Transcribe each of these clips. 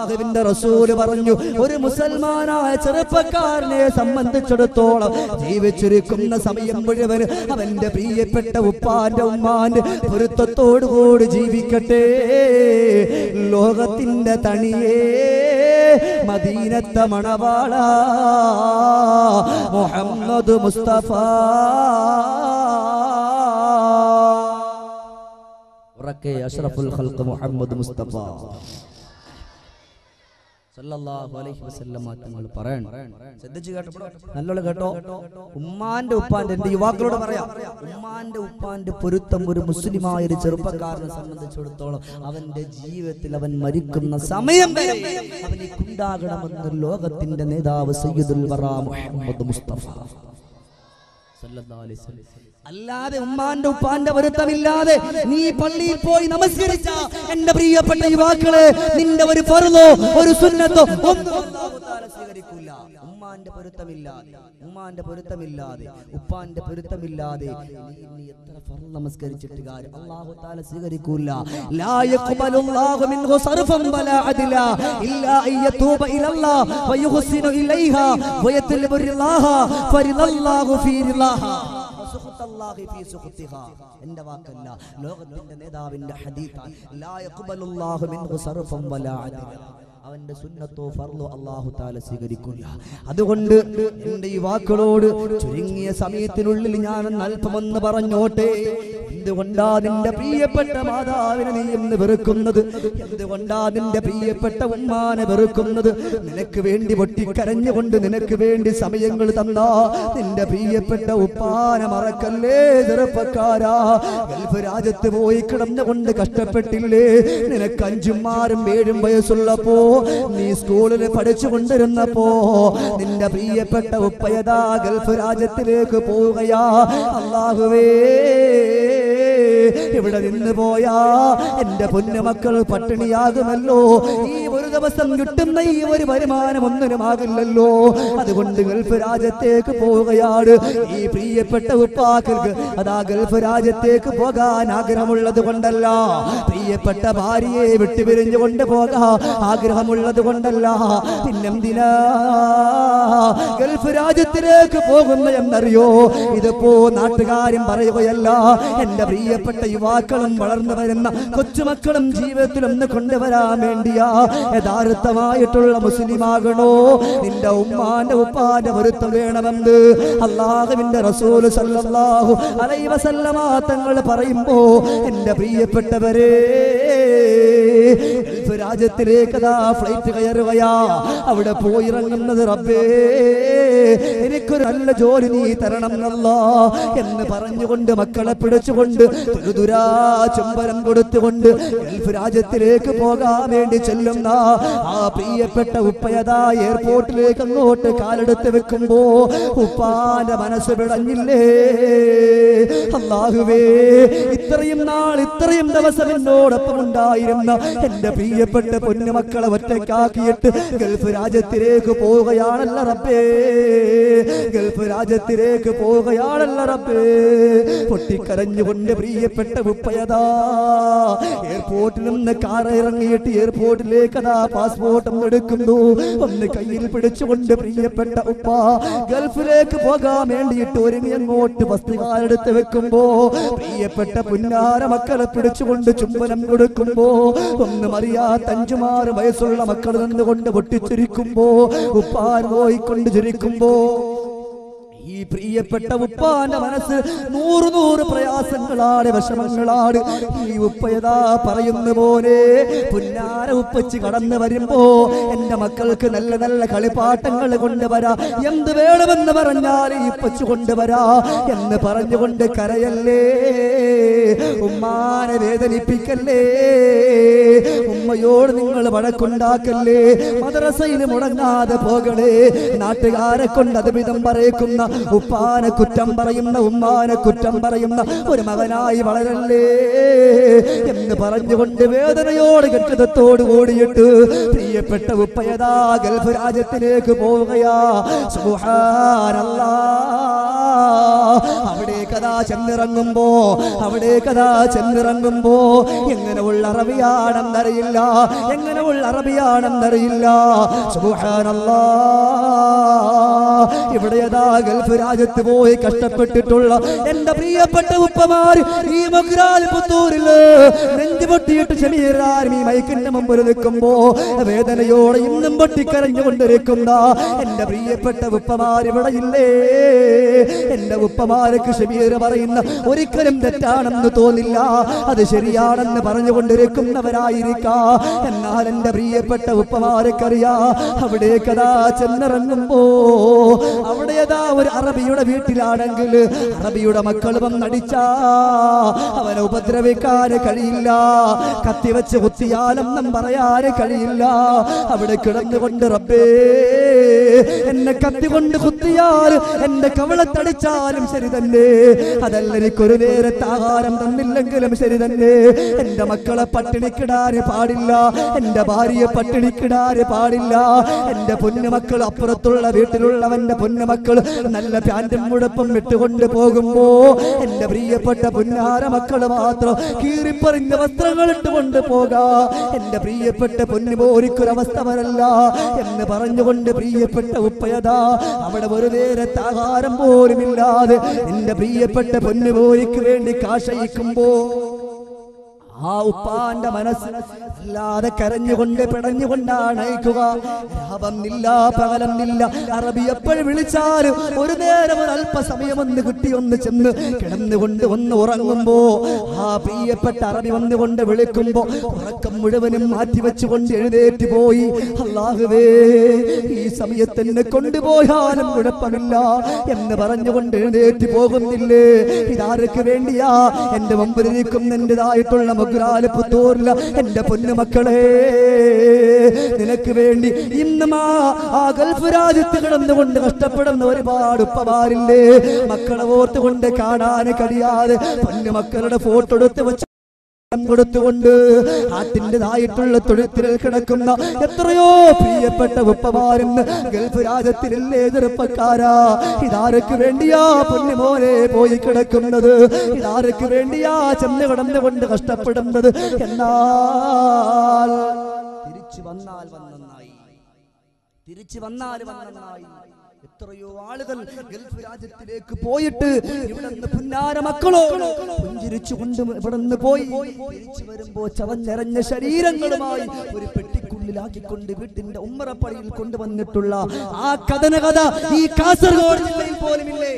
അള്ളാഹുവിന്റെ റസൂല് പറഞ്ഞു ഒരു മുസൽമാനായ ചെറുപ്പക്കാരനെ സംബന്ധിച്ചിടത്തോളം ജീവിച്ചിരിക്കുന്ന സമയം മുഴുവൻ അവന്റെ പ്രിയപ്പെട്ട ഉപ്പാന്റെ ഉമ്മാന്റെ പൊരുത്തത്തോടുകൂടി ജീവിക്കട്ടെ ലോകത്തിന്റെ തണിയേ മദീനത്തെ മണവാള മുഹമ്മദ് മുസ്തഫ ഉറക്കെ അഷ്റഫുൽ ഖൽഖ് മുഹമ്മദ് മുസ്തഫ സല്ലല്ലാഹു അലൈഹി വസല്ലമ തങ്ങൾ പറയണം ശ്രദ്ധിച്ചു കേട്ടോ നല്ലോണം കേട്ടോ ഉമ്മാന്റെ ഉപ്പാന്റെ എന്റെ യുവാക്കളോട് പറയാം ഉമ്മാന്റെ ഉപ്പാന്റെ പൊരുത്തം ഒരു മുസ്ലിമായ ഒരു ചെറുപ്പക്കാരനെ സംബന്ധിച്ചിടത്തോളം അവന്റെ ജീവിതത്തിൽ അവൻ മരിക്കുന്ന സമയം വരെ അവനിക്കുണ്ടാകണമെന്ന് ലോകത്തിന്റെ നേതാവ് സയ്യിദുൽ വറ മുഹമ്മദ് മുസ്തഫ സല്ലല്ലാഹു അലൈഹി വസല്ലം. അല്ലാതെ ഉമ്മാന്റെ ഉപ്പാന്റെ പൊരുത്തമില്ലാതെ നീ പള്ളിയിൽ പോയി നമസ്കരിച്ച എന്റെ പ്രിയപ്പെട്ട യുവാക്കളെ നിന്റെ ഒരു ഫർളോ ഒരു സുന്നത്തോ ഒന്നും അല്ലാഹു തആല സ്വീകരിക്കൂല ഉമ്മാന്റെ പൊരുത്തമില്ലാതെ ഉമ്മാന്റെ പൊരുത്തമില്ലാതെ ഉപ്പാന്റെ പൊരുത്തമില്ലാതെ നീ നീ എത്ര ഫർള് നമസ്കരിച്ചിട്ട് കാര്യം അല്ലാഹു തആല സ്വീകരിക്കൂല ലാ യഖ്ബലുല്ലാഹു മിൻഹു സർഫൻ വലാ അദ്ല ഇല്ലാ അൻ യതൂബ ഇലല്ലാഹ് വയുഹ്സിനു ഇലൈഹാ വയത്ലബു റിളാഹ ഫരിദല്ലാഹു ഫീ റിളാഹ വസുഖ്തല്ലാഹി ഫീ സുഖ്തിഹാ. എന്റെ വാക്കല്ല ലോകത്തിന്റെ നേതാവിന്റെ ഹദീത്ത് ലാ യഖ്ബലുല്ലാഹു മിൻഹു സർഫൻ വലാ അദ്ല അവന്റെ സുന്നത്തോ ഫർളോ അള്ളാഹു താല സ്വീകരിക്കില്ല അതുകൊണ്ട് എന്റെ ഈ വാക്കുകളോട് ചുരുങ്ങിയ സമയത്തിനുള്ളിൽ ഞാൻ അല്പമെന്ന് പറഞ്ഞോട്ടെ എന്തുകൊണ്ടാ നിന്റെ പ്രിയപ്പെട്ട മാതാവിനെ നീ എന്ന് വെറുക്കുന്നത് എന്തുകൊണ്ടാ നിന്റെ പ്രിയപ്പെട്ട ഉമ്മാനെ വെറുക്കുന്നത് നിനക്ക് വേണ്ടി പൊട്ടിക്കരഞ്ഞുകൊണ്ട് നിനക്ക് വേണ്ടി സമയങ്ങൾ തന്നാ നിന്റെ പ്രിയപ്പെട്ട ഉപ്പാനെ മറക്കല്ലേ ചെറുപ്പക്കാരാ ഗൾഫ് രാജ്യത്ത് പോയി കിടന്നുകൊണ്ട് കഷ്ടപ്പെട്ടില്ലേ നിനക്ക് അഞ്ചും ആറും ഏഴും വയസ്സുള്ളപ്പോ നീ സ്കൂളിൽ പഠിച്ചു കൊണ്ടിരുന്നപ്പോ നിന്റെ പ്രിയപ്പെട്ട ഉപ്പയതാ ഗൾഫ് രാജ്യത്തിലേക്ക് പോവുകയാ അള്ളാഹുവേ ഇവിടെ നിന്ന് പോയാ എന്റെ പൊന്നുമക്കൾ പട്ടിണിയാകുമല്ലോ ഈ ഒരു ദിവസം കിട്ടുന്ന ഈ ഒരു വരുമാനം ഒന്നിനുമാകില്ലല്ലോ അതുകൊണ്ട് ഗൾഫ് രാജ്യത്തേക്ക് പോവുകയാണ് ഈ പ്രിയപ്പെട്ട ഉപ്പാക്കൾക്ക് അതാ ഗൾഫ് രാജ്യത്തേക്ക് പോകാൻ ആഗ്രഹമുള്ളത് കൊണ്ടല്ല പ്രിയപ്പെട്ട ഭാര്യയെ വിട്ടുപിരിഞ്ഞു കൊണ്ട് പോകാൻ ആഗ്രഹമുള്ളത് കൊണ്ടല്ല പിന്നെന്തിനാ ഗൾഫ് രാജ്യത്തിലേക്ക് പോകുന്ന എന്നറിയോ ഇതിപ്പോ നാട്ടുകാരും പറയുകയല്ല എന്റെ പ്രിയപ്പെട്ട യുവാക്കളും വളർന്നു വരുന്ന കൊച്ചുമക്കളും ജീവിതത്തിൽ ഒന്ന് കൊണ്ടുവരാൻ വേണ്ടിയാ യഥാർത്ഥമായിട്ടുള്ള മുസ്ലിമാകണോ നിന്റെ ഉമ്മാന്റെ ഉപ്പാന്റെ പൊരുത്തം വേണമെന്ന് അള്ളാഹുവിന്റെ റസൂൽ സല്ലല്ലാഹു അലൈഹി വസല്ലമ തങ്ങൾ പറയുമ്പോ എന്റെ പ്രിയപ്പെട്ടവരെ ഗൾഫ് രാജ്യത്തിലേക്ക് അതാ ഫ്ലൈറ്റ് കയറുകയാ അവിടെ പോയി ഇറങ്ങുന്നത് റബ്ബേ എനിക്കൊരു നല്ല ജോലി നീ തരണം എന്നല്ല എന്ന് പറഞ്ഞുകൊണ്ട് മക്കളെ പിടിച്ചുകൊണ്ട് തുരുതുരാ ചുംബനം കൊടുത്തുകൊണ്ട് ഗൾഫ് രാജ്യത്തിലേക്ക് പോകാൻ വേണ്ടി ചെല്ലുന്ന ആ പ്രിയപ്പെട്ട ഉപ്പയതാ എയർപോർട്ടിലേക്ക് അങ്ങോട്ട് കാലെടുത്ത് വെക്കുമ്പോ ഉപ്പാന്റെ മനസ്സ് പിടഞ്ഞില്ലേ അള്ളാഹുവേ ഇത്രയും നാൾ ഇത്രയും ദിവസം എന്നോടൊപ്പം ഉണ്ടായിരുന്ന എന്റെ പ്രിയപ്പെട്ട പൊന്നുമക്കളെ ഒറ്റയ്ക്കാക്കിയിട്ട് ഗൾഫ് രാജ്യത്തിലേക്ക് പോവുകയാണല്ല റബ്ബേ ഗൾഫ് രാജ്യത്തിലേക്ക് പോവുകയാണല്ല റബ്ബേ പൊട്ടിക്കരഞ്ഞുകൊണ്ട് പ്രിയപ്പെട്ട ഉപ്പയതാ എയർപോർട്ടിൽ നിന്ന് കാർ ഇറങ്ങിയിട്ട് എയർപോർട്ടിലേക്ക് അതാ പാസ്പോർട്ട് ഒന്ന് എടുക്കുന്നു ഒന്ന് കയ്യിൽ പിടിച്ചുകൊണ്ട് പ്രിയപ്പെട്ട ഉപ്പ ഗൾഫിലേക്ക് പോകാൻ വേണ്ടിയിട്ട് ഒരുങ്ങി അങ്ങോട്ട് വസ്തുകാലെടുത്ത് വെക്കുമ്പോ പ്രിയപ്പെട്ട പുന്നാര മക്കളെ പിടിച്ചുകൊണ്ട് ചുംബനം കൊടുക്കുമ്പോ ഒന്നും അറിയാത്ത അഞ്ചുമാറ് വയസ്സുള്ള മക്കൾ നിന്നുകൊണ്ട് പൊട്ടിച്ചിരിക്കുമ്പോ ഉപ്പാൻ നോയിക്കൊണ്ട് ചിരിക്കുമ്പോ ഈ പ്രിയപ്പെട്ട ഉപ്പാന്റെ മനസ്സ് നൂറ് നൂറ് പ്രയാസങ്ങളാണ് വിഷമങ്ങളാണ് ഈ ഉപ്പയതാ പറയുന്ന പോലെ പുന്നാര ഉപ്പച്ച് കടന്നു വരുമ്പോ എന്റെ മക്കൾക്ക് നല്ല നല്ല കളിപ്പാട്ടങ്ങൾ കൊണ്ടുവരാ എന്ത് വേണമെന്ന് പറഞ്ഞാൽ ഈ ഉപ്പച്ച് കൊണ്ടുവരാ എന്ന് പറഞ്ഞുകൊണ്ട് കരയല്ലേ ഉമ്മാനെ വേദനിപ്പിക്കല്ലേ ഉമ്മയോട് നിങ്ങൾ വഴക്കുണ്ടാക്കല്ലേ മദ്രസയിൽ മുടങ്ങാതെ പോകളേ നാട്ടുകാരെ കൊണ്ട് അത് വിധം പറയിക്കുന്ന ഉപ്പാനെ കുറ്റം പറയുന്ന ഉമ്മാനെ കുറ്റം പറയുന്ന ഒരു മകനായി വളരല്ലേ എന്ന് പറഞ്ഞുകൊണ്ട് വേദനയോട് കെട്ടിടത്തോട് ഓടിയിട്ട് പ്രിയപ്പെട്ട ഉപ്പയതാ ഗൾഫ് രാജ്യത്തിലേക്ക് പോവുകയാ സുബ്ഹാനല്ലാ അവിടെ കഥാ ചെന്നിറങ്ങുമ്പോ അവിടെ കഥാ ചെന്നിറങ്ങുമ്പോ എങ്ങനെ ഉള്ള അറബിയാണെന്നറിയില്ല എങ്ങനെ ഉള്ള അറബിയാണെന്നറിയില്ല സുബ്ഹാനല്ലാ ഇവിടെ യഥാ ഗൾഫ് രാജ്യത്ത് പോയി കഷ്ടപ്പെട്ടിട്ടുള്ള എന്റെ പ്രിയപ്പെട്ട ഉപ്പമാർ ഈ മഗ്രാൽ പുത്തൂരില് നെഞ്ചു പൊട്ടിയിട്ട് ചെറിയാരും ഈ മൈക്കിന്റെ മുമ്പിൽ നിൽക്കുമ്പോ വേദനയോടെ ഇന്നും പൊട്ടിക്കരഞ്ഞുകൊണ്ടിരിക്കുന്ന എന്റെ പ്രിയപ്പെട്ട ഉപ്പമാർ ഇവിടെ ഇല്ലേ എന്റെ ഉപ്പമാർക്ക് ഷബീർ പറയുന്ന ഒരിക്കലും തെറ്റാണെന്ന് തോന്നില്ല അത് ശരിയാണെന്ന് പറഞ്ഞുകൊണ്ടിരിക്കുന്നവരായിരിക്കാ എന്നാൽ എന്റെ പ്രിയപ്പെട്ട ഉപ്പമാർക്കറിയാ അവിടെ കഥാ ചെന്നിറങ്ങുമ്പോ അവിടെ ഏതാ ഒരു അറബിയുടെ വീട്ടിലാണെങ്കിൽ അറബിയുടെ മക്കൾ വന്നടിച്ചാ അവനെ ഉപദ്രവിക്കാൻ കഴിയില്ല കത്തി വെച്ച് കുത്തിയാലെന്നും പറയാൻ കഴിയില്ല അവിടെ കിടന്നുകൊണ്ട് റബ്ബേ എന്നെ കത്തി കൊണ്ട് കുത്തിയാൽ എന്റെ കവളത്തടിച്ചാലും ശരി തന്നെ അതല്ല എനിക്കൊരു നേരത്തെ ആഹാരം തന്നില്ലെങ്കിലും ശരി തന്നെ എന്റെ മക്കളെ പട്ടിണിക്കിടാൻ പാടില്ല എന്റെ ഭാര്യയെ പട്ടിണിക്കിടാൻ പാടില്ല എന്റെ പൊന്നുമക്കൾ അപ്പുറത്തുള്ള വീട്ടിലുള്ളവന്റെ പൊന്നുമക്കൾ നല്ല പാൻറ്റും മുടപ്പും വിട്ടുകൊണ്ട് പോകുമ്പോ എന്റെ പ്രിയപ്പെട്ട പൊന്നാര മക്കള് മാത്രം കീറിപ്പറിഞ്ഞ വസ്ത്രങ്ങൾ ഇട്ടുകൊണ്ട് പോകാ എന്റെ പ്രിയപ്പെട്ട പൊന്നുപോരിക്കൊരവസ്ഥ വരല്ല എന്ന് പറഞ്ഞുകൊണ്ട് പ്രിയപ്പെട്ട ഉപ്പയതാ അവിടെ ഒരു നേരത്തെ ആഹാരം പോലുമില്ലാതെ എന്റെ പ്രിയപ്പെട്ട പൊന്നുപോരിക്ക് വേണ്ടി കാശയിക്കുമ്പോ ആ ഉപ്പാന്റെ മനസ്സ് അല്ലാതെ കരഞ്ഞുകൊണ്ട് പിടഞ്ഞുകൊണ്ടാണ് അയക്കുക രാപന്നില്ല പകലന്നില്ല അറബി എപ്പോഴും വിളിച്ചാലും ഒരു നേരം ഒരു അല്പസമയം ഒന്ന് കിട്ടി ഒന്ന് ചെന്ന് കിടന്നുകൊണ്ട് ഒന്ന് ഉറങ്ങുമ്പോ ആ പ്രിയപ്പെട്ട അറബി വന്നുകൊണ്ട് വിളിക്കുമ്പോ ഉറക്കം മുഴുവനും മാറ്റിവെച്ചുകൊണ്ട് എഴുന്നേറ്റ് പോയി അള്ളാഹുവേ ഈ സമയത്ത് എന്നെ കൊണ്ടുപോയാലും കുഴപ്പമില്ല എന്ന് പറഞ്ഞുകൊണ്ട് എഴുന്നേറ്റ് പോകുന്നില്ലേ ഇതാർക്ക് വേണ്ടിയാ എന്റെ മുമ്പിലിരിക്കുന്ന എന്റേതായിട്ടുള്ള മകുരാല് പുത്തൂരില എന്റെ പൊന്നുമക്കളെ നിനക്ക് വേണ്ടി ഇന്നും ആ ആ ഗൾഫ് രാജ്യത്ത് കിടന്നുകൊണ്ട് കഷ്ടപ്പെടുന്ന ഒരുപാട് ഉപ്പമാരില്ലേ മക്കളെ ഓർത്തുകൊണ്ട് കാണാൻ കഴിയാതെ പൊന്നുമക്കളുടെ ഫോട്ടോ എടുത്ത് വെച്ച് കൊടുത്തുകൊണ്ട് ആട്ടിൻ്റെതായിട്ടുള്ള തൊഴുത്തിൽ കിടക്കുന്ന എത്രയോ പ്രിയപ്പെട്ട ഉപ്പമാരെന്ന് ഗൾഫ് രാജ്യത്തിലെ ചെറുപ്പക്കാരാ ഇതാരക്ക് വേണ്ടിയാ പൊന്നുമോനെ പോയി കിടക്കുന്നത് ഇതാരക്ക് വേണ്ടിയാ ചെന്ന് കിടന്നുകൊണ്ട് കഷ്ടപ്പെടുന്നത് എന്നാൽ തിരിച്ചു വന്നാൽ വന്നായി തിരിച്ചു വന്നാൽ വന്നായി എത്രയോ ആളുകൾ ഗൾഫ് രാജ്യത്തിലേക്ക് പോയിട്ട് ഇവിടെ നിന്ന് പുന്നാര മക്കളോട് പുഞ്ചിരിച്ചുകൊണ്ട് ഇവിടെ നിന്ന് പോയി തിരിച്ചു വരുമ്പോ ചവഞ്ഞെറഞ്ഞ ശരീരങ്ങളുമായി ഒരു പെട്ടിക്കുള്ളിലാക്കിക്കൊണ്ട് വീട്ടിന്റെ ഉമ്മറപ്പടിയിൽ കൊണ്ടുവന്നിട്ടുള്ള ആ കഥന കഥ ഈ കാസർഗോഡ് ജില്ലയിൽ പോലുമില്ലേ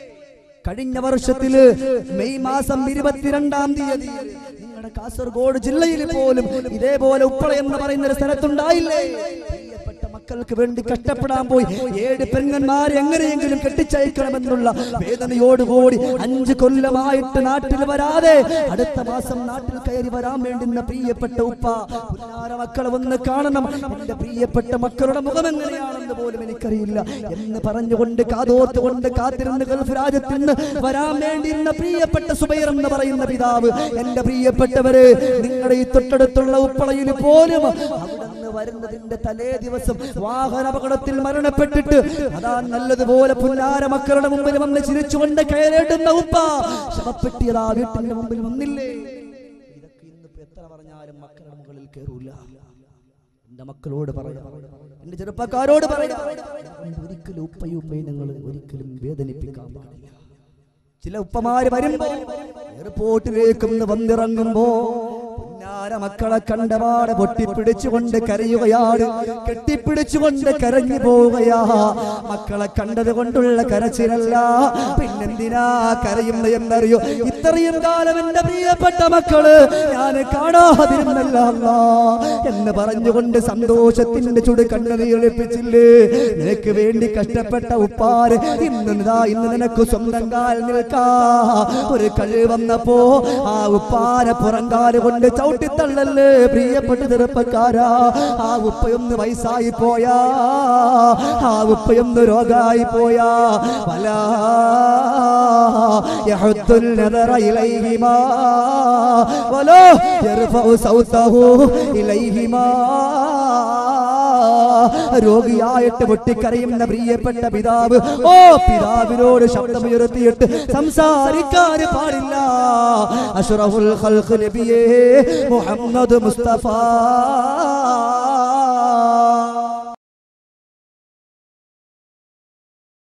കഴിഞ്ഞ വർഷത്തില് മെയ് മാസം ഇരുപത്തിരണ്ടാം തീയതി നിങ്ങളുടെ കാസർഗോഡ് ജില്ലയിൽ പോലും ഇതേപോലെ ഉപ്പള എന്ന് പറയുന്ന ഒരു സ്ഥലത്തുണ്ടായില്ലേ പ്രിയപ്പെട്ട മക്കൾക്ക് വേണ്ടി കഷ്ടപ്പെടാൻ പോയി ഏഴ് പെങ്ങന്മാരെ എങ്ങനെയെങ്കിലും കെട്ടിച്ചയക്കണമെന്നുള്ള വേദനയോടുകൂടി അഞ്ച് കൊല്ലമായിട്ട് നാട്ടിൽ വരാതെ അടുത്ത മാസം നാട്ടിൽ കയറി വരാൻ വേണ്ടുന്ന പ്രിയപ്പെട്ട ഉപ്പ പുന്നാര മക്കളെ വന്ന് കാണണം എന്റെ പ്രിയപ്പെട്ട മക്കളുടെ മുഖം എങ്ങനെയാണെന്ന് പോലും എനിക്കറിയില്ല എന്ന് പറഞ്ഞുകൊണ്ട് കാതോർത്തുകൊണ്ട് കാത്തിരുന്ന് ഗൾഫ് രാജ്യത്തിൽ നിന്ന് വരാൻ വേണ്ടിയിരുന്ന പ്രിയപ്പെട്ട സുബൈർ എന്ന് പറയുന്ന പിതാവ് എന്റെ പ്രിയപ്പെട്ടവര് നിങ്ങളുടെ ഈ തൊട്ടടുത്തുള്ള ഉപ്പളയിൽ പോലും അവിടെ നിന്ന് വരുന്നതിന്റെ തലേ ദിവസം വാഹന അപകടത്തിൽ മരണപ്പെട്ടിട്ട് അതാ നല്ലതുപോലെ പുന്നാര മക്കളുടെ മുമ്പിൽ വന്ന് ചിരിച്ചുകൊണ്ട് കയറേണ്ടുന്ന ഉപ്പ ശവപ്പെട്ടിയതാ വീട്ടിന്റെ മുമ്പിൽ വന്നില്ലേ ഇതൊക്കെ ഇന്നിപ്പോ എത്ര പറഞ്ഞാലും മക്കളുടെ മുകളിൽ കയറൂല എന്റെ മക്കളോട് പറയാം എന്റെ ചെറുപ്പക്കാരോട് പറയാം അതുകൊണ്ട് ഒരിക്കലും ഉപ്പയും ഉപ്പയും നിങ്ങൾ ഒരിക്കലും വേദനിപ്പിക്കാൻ പാടില്ല ചില ഉപ്പമാര് വരുമ്പോ എയർപോർട്ടിലേക്ക് ഒന്ന് വന്നിറങ്ങുമ്പോ പുന്നാര മക്കളെ കണ്ടപാടെ പൊട്ടിപ്പിടിച്ചുകൊണ്ട് കരയുകയാണ് കെട്ടിപ്പിടിച്ചുകൊണ്ട് കരഞ്ഞു പോവുകയാ മക്കളെ കണ്ടത് കൊണ്ടുള്ള കരച്ചിലല്ല പിന്നെന്തിനാ കരയുന്ന എന്നറിയോ ഇത്രയും കാലം എന്റെ പ്രിയപ്പെട്ട മക്കള് ഞാൻ കാണാതിരുന്നല്ല അല്ലാ എന്ന് പറഞ്ഞുകൊണ്ട് സന്തോഷത്തിന്റെ ചുട് കണ്ണുനീളിപ്പിച്ചില്ലേ നിനക്ക് വേണ്ടി കഷ്ടപ്പെട്ട ഉപ്പാര് ഇന്ന് ഇതാ ഇന്ന് നിനക്ക് സ്വന്തം കാൽ നിൽക്കാ ഒരു കഴിവ് വന്നപ്പോ ആ ഉപ്പാനെ പുറങ്കാല് കൊണ്ട് ചവിട്ടിത്തള്ളല്ലേ പ്രിയപ്പെട്ട ചെറുപ്പക്കാരാ ആ ഉപ്പയൊന്ന് വയസ്സായി പോയാ ആ ഉപ്പയൊന്ന് രോഗായി പോയാ വലാ يحد النظر إليهما ولا يرفع صوته إليهما രോഗിയായിട്ട് പൊട്ടിക്കരയുന്ന പ്രിയപ്പെട്ട പിതാവ് ഓ പിതാവിനോട് ശബ്ദമുയർത്തിയിട്ട് സംസാരിക്കാൻ പാടില്ല അഷ്റഫുൽ ഖൽഖ് നബിയേ മുഹമ്മദ് മുസ്തഫ